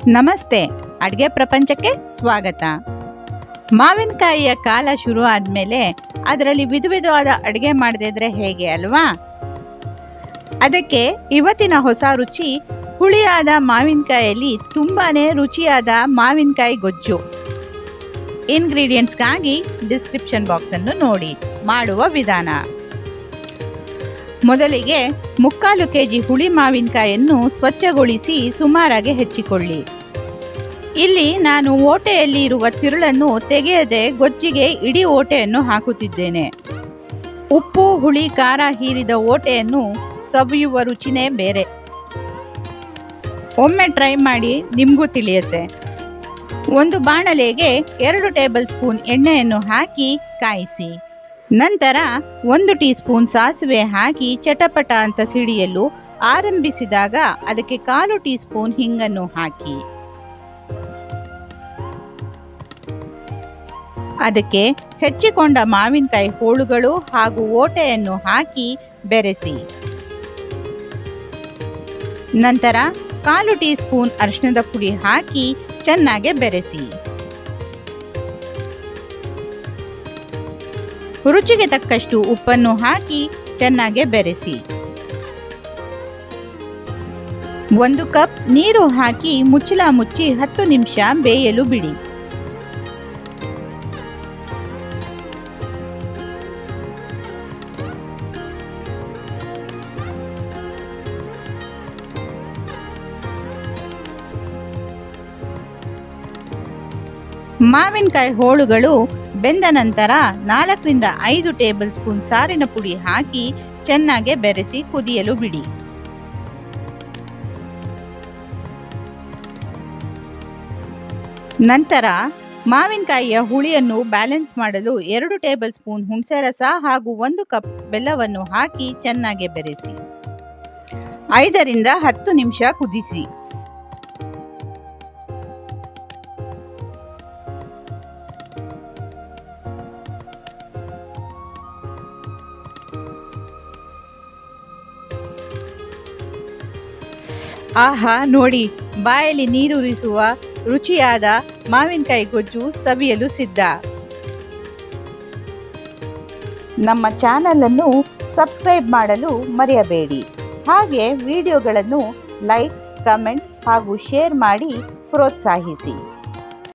ನಮಸ್ತೆ ಅಡುಗೆ ಪ್ರಪಂಚಕ್ಕೆ ಸ್ವಾಗತ ಮಾವಿನಕಾಯಿಯ ಕಾಲ ಶುರು ಆದಮೇಲೆ ಅದರಲ್ಲಿ ವಿಧ ವಿಧವಾದ ಅಡುಗೆ ಮಾಡದಿದ್ರೆ ಹೇಗೆ ಅಲ್ವಾ ಅದಕ್ಕೆ ಇವತ್ತಿನ ಹೊಸ ರುಚಿ ಹುಳಿಯಾದ ಮಾವಿನಕಾಯಲ್ಲಿ ತುಂಬಾ ರುಚಿಯಾದ ಮಾವಿನಕಾಯಿ ಗೊಜ್ಜು ಇಂಗ್ರೀಡಿಯೆಂಟ್ಸ್ಗಾಗಿ ಡಿಸ್ಕ್ರಿಪ್ಷನ್ ಬಾಕ್ಸನ್ನು ನೋಡಿ ಮಾಡುವ ವಿಧಾನ ಮೊದಲಿಗೆ ಮುಕ್ಕಾಲು ಕೆ ಜಿ ಹುಳಿ ಮಾವಿನಕಾಯನ್ನು ಸ್ವಚ್ಛಗೊಳಿಸಿ ಸುಮಾರಾಗಿ ಹೆಚ್ಚಿಕೊಳ್ಳಿ ಇಲ್ಲಿ ನಾನು ಓಟೆಯಲ್ಲಿ ಇರುವ ತಿರುಳನ್ನು ತೆಗೆಯದೆ ಗೊಜ್ಜಿಗೆ ಇಡೀ ಓಟೆಯನ್ನು ಹಾಕುತ್ತಿದ್ದೇನೆ ಉಪ್ಪು ಹುಳಿ ಖಾರ ಹೀರಿದ ಓಟೆಯನ್ನು ಸವಿಯುವ ರುಚಿನೇ ಬೇರೆ ಒಮ್ಮೆ ಟ್ರೈ ಮಾಡಿ ನಿಮಗೂ ತಿಳಿಯುತ್ತೆ ಒಂದು ಬಾಣಲೆಗೆ ಎರಡು ಟೇಬಲ್ ಸ್ಪೂನ್ ಎಣ್ಣೆಯನ್ನು ಹಾಕಿ ಕಾಯಿಸಿ ನಂತರ ಒಂದು ಟೀ ಸ್ಪೂನ್ ಸಾಸಿವೆ ಹಾಕಿ ಚಟಪಟ ಅಂತ ಸಿಡಿಯಲು ಆರಂಭಿಸಿದಾಗ ಅದಕ್ಕೆ ಕಾಲು ಟೀ ಸ್ಪೂನ್ ಹಿಂಗನ್ನು ಹಾಕಿ ಅದಕ್ಕೆ ಹೆಚ್ಚಿಕೊಂಡ ಮಾವಿನಕಾಯಿ ಹೋಳುಗಳು ಹಾಗೂ ಓಟೆಯನ್ನು ಹಾಕಿ ಬೆರೆಸಿ ನಂತರ ಕಾಲು ಟೀ ಸ್ಪೂನ್ ಅರಿಶಿಣದ ಪುಡಿ ಹಾಕಿ ಚೆನ್ನಾಗಿ ಬೆರೆಸಿ ರುಚಿಗೆ ತಕ್ಕಷ್ಟು ಉಪ್ಪನ್ನು ಹಾಕಿ ಚೆನ್ನಾಗಿ ಬೆರೆಸಿ ಒಂದು ಕಪ್ ನೀರು ಹಾಕಿ ಮುಚ್ಚಳ ಮುಚ್ಚಿ ಹತ್ತು ನಿಮಿಷ ಬೇಯಲು ಬಿಡಿ ಮಾವಿನಕಾಯಿ ಹೋಳುಗಳು ಬೆಂದ ನಂತರ ನಾಲ್ಕರಿಂದ ಐದು ಟೇಬಲ್ ಸ್ಪೂನ್ ಸಾರಿನ ಪುಡಿ ಹಾಕಿ ಚೆನ್ನಾಗಿ ಬೆರೆಸಿ ಕುದಿಯಲು ಬಿಡಿ ನಂತರ ಮಾವಿನಕಾಯಿಯ ಹುಳಿಯನ್ನು ಬ್ಯಾಲೆನ್ಸ್ ಮಾಡಲು ಎರಡು ಟೇಬಲ್ ಸ್ಪೂನ್ ಹುಣಸೆ ರಸ ಹಾಗೂ ಒಂದು ಕಪ್ ಬೆಲ್ಲವನ್ನು ಹಾಕಿ ಚೆನ್ನಾಗಿ ಬೆರೆಸಿ ಐದರಿಂದ ಹತ್ತು ನಿಮಿಷ ಕುದಿಸಿ ಆಹಾ ನೋಡಿ ಬಾಯಲ್ಲಿ ನೀರೂರಿಸುವ ರುಚಿಯಾದ ಮಾವಿನಕಾಯಿ ಗೊಜ್ಜು ಸವಿಯಲು ಸಿದ್ಧ ನಮ್ಮ ಚಾನಲನ್ನು ಸಬ್ಸ್ಕ್ರೈಬ್ ಮಾಡಲು ಮರೆಯಬೇಡಿ ಹಾಗೆ ವಿಡಿಯೋಗಳನ್ನು ಲೈಕ್ ಕಮೆಂಟ್ ಹಾಗೂ ಶೇರ್ ಮಾಡಿ ಪ್ರೋತ್ಸಾಹಿಸಿ